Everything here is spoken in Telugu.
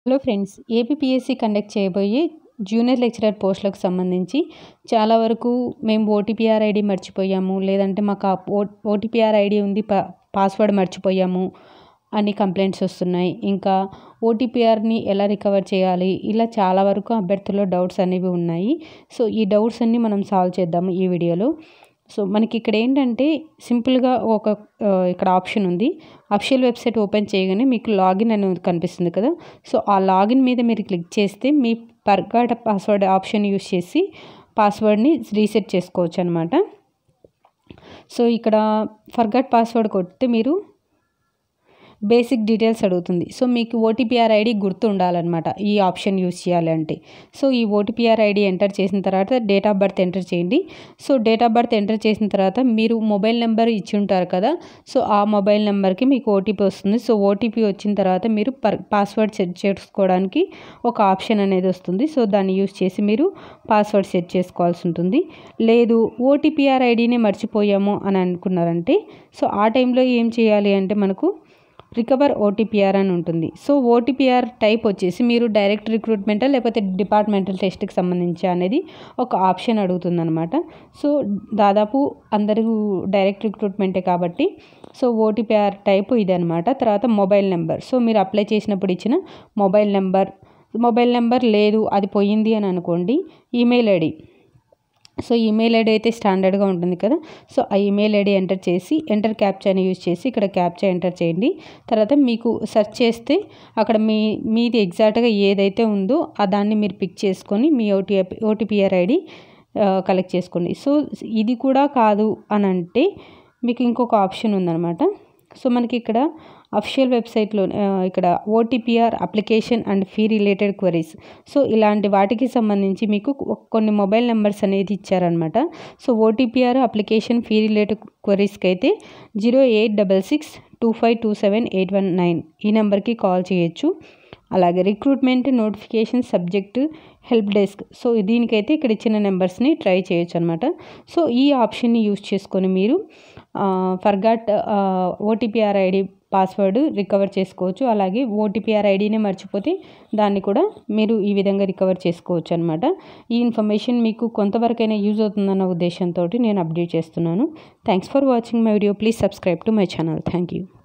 హలో ఫ్రెండ్స్ ఏపీపీఎస్సీ కండక్ట్ చేయబోయే జూనియర్ లెక్చరర్ పోస్టులకు సంబంధించి చాలా వరకు మేము ఓటీపీఆర్ ఐడి మర్చిపోయాము లేదంటే మాకు ఆ ఓ ఓటీపీఆర్ ఐడి ఉంది పా పాస్వర్డ్ మర్చిపోయాము అని కంప్లైంట్స్ వస్తున్నాయి ఇంకా ఓటీపీఆర్ని ఎలా రికవర్ చేయాలి ఇలా చాలా వరకు అభ్యర్థుల్లో డౌట్స్ అనేవి ఉన్నాయి సో ఈ డౌట్స్ అన్నీ మనం సాల్వ్ చేద్దాము ఈ వీడియోలో సో మనకి ఇక్కడ ఏంటంటే సింపుల్గా ఒక ఆ, ఇక్కడ ఆప్షన్ ఉంది అఫిషియల్ వెబ్సైట్ ఓపెన్ చేయగానే మీకు లాగిన్ అనేది కనిపిస్తుంది కదా సో ఆ లాగిన్ మీద మీరు క్లిక్ చేస్తే మీ పర్గాట పాస్వర్డ్ ఆప్షన్ యూస్ చేసి పాస్వర్డ్ని రీసెట్ చేసుకోవచ్చు అనమాట సో ఇక్కడ ఫర్గట్ పాస్వర్డ్ కొడితే మీరు బేసిక్ డీటెయిల్స్ అడుగుతుంది సో మీకు ఓటీపీఆర్ ఐడి గుర్తు ఉండాలన్నమాట ఈ ఆప్షన్ యూస్ చేయాలంటే సో ఈ ఓటీపీఆర్ ఐడి ఎంటర్ చేసిన తర్వాత డేట్ ఆఫ్ బర్త్ ఎంటర్ చేయండి so date of birth enter చేసిన తర్వాత మీరు మొబైల్ నెంబర్ ఇచ్చి ఉంటారు కదా సో ఆ మొబైల్ నెంబర్కి మీకు ఓటీపీ వస్తుంది సో ఓటీపీ వచ్చిన తర్వాత మీరు పర్ పాస్వర్డ్ సెట్ చేసుకోవడానికి ఒక ఆప్షన్ అనేది వస్తుంది సో దాన్ని యూస్ చేసి మీరు పాస్వర్డ్ సెట్ చేసుకోవాల్సి ఉంటుంది లేదు ఓటీపీఆర్ ఐడిని మర్చిపోయాము అని అనుకున్నారంటే సో ఆ టైంలో ఏం చేయాలి అంటే మనకు రికవర్ ఓటీపీఆర్ అని ఉంటుంది సో ఓటీపీఆర్ టైప్ వచ్చేసి మీరు డైరెక్ట్ రిక్రూట్మెంటల్ లేకపోతే డిపార్ట్మెంటల్ టెస్ట్కి సంబంధించి అనేది ఒక ఆప్షన్ అడుగుతుందన్నమాట సో దాదాపు అందరూ డైరెక్ట్ రిక్రూట్మెంటే కాబట్టి సో ఓటీపీఆర్ టైప్ ఇదనమాట తర్వాత మొబైల్ నెంబర్ సో మీరు అప్లై చేసినప్పుడు ఇచ్చిన మొబైల్ నెంబర్ మొబైల్ నెంబర్ లేదు అది పోయింది అని అనుకోండి email ID so email ID అయితే స్టాండర్డ్గా ఉంటుంది కదా సో ఆ ఈమెయిల్ ఐడి ఎంటర్ చేసి ఎంటర్ క్యాప్చాని యూజ్ చేసి ఇక్కడ క్యాప్చా ఎంటర్ చేయండి తర్వాత మీకు సెర్చ్ చేస్తే అక్కడ మీ మీది ఎగ్జాక్ట్గా ఏదైతే ఉందో ఆ దాన్ని మీరు పిక్ చేసుకొని మీ ఓటీ ఓటీపీఆర్ ఐడి కలెక్ట్ చేసుకోండి సో ఇది కూడా కాదు అని అంటే మీకు ఇంకొక ఆప్షన్ ఉందన్నమాట సో మనకి ఇక్కడ అఫిషియల్ వెబ్సైట్లో ఇక్కడ OTPR application and fee related queries so ఇలాంటి వాటికి సంబంధించి మీకు కొన్ని మొబైల్ నెంబర్స్ అనేది ఇచ్చారనమాట so OTPR application fee related క్వరీస్కి అయితే zero eight double six two five two seven eight one nine ఈ నెంబర్కి కాల్ చేయొచ్చు అలాగే recruitment notification subject help desk so దీనికైతే ఇక్కడ ఇచ్చిన నెంబర్స్ని ట్రై చేయొచ్చు అనమాట సో ఈ ఆప్షన్ని యూస్ చేసుకొని మీరు forgot OTP or ID password recover చేసుకోవచ్చు అలాగే ఓటీపీఆర్ ఐడిని మర్చిపోతే దాన్ని కూడా మీరు ఈ విధంగా రికవర్ చేసుకోవచ్చు అనమాట ఈ ఇన్ఫర్మేషన్ మీకు కొంతవరకైనా యూజ్ అవుతుందన్న ఉద్దేశంతో నేను అప్డేట్ చేస్తున్నాను thanks for watching my video please subscribe to my channel thank you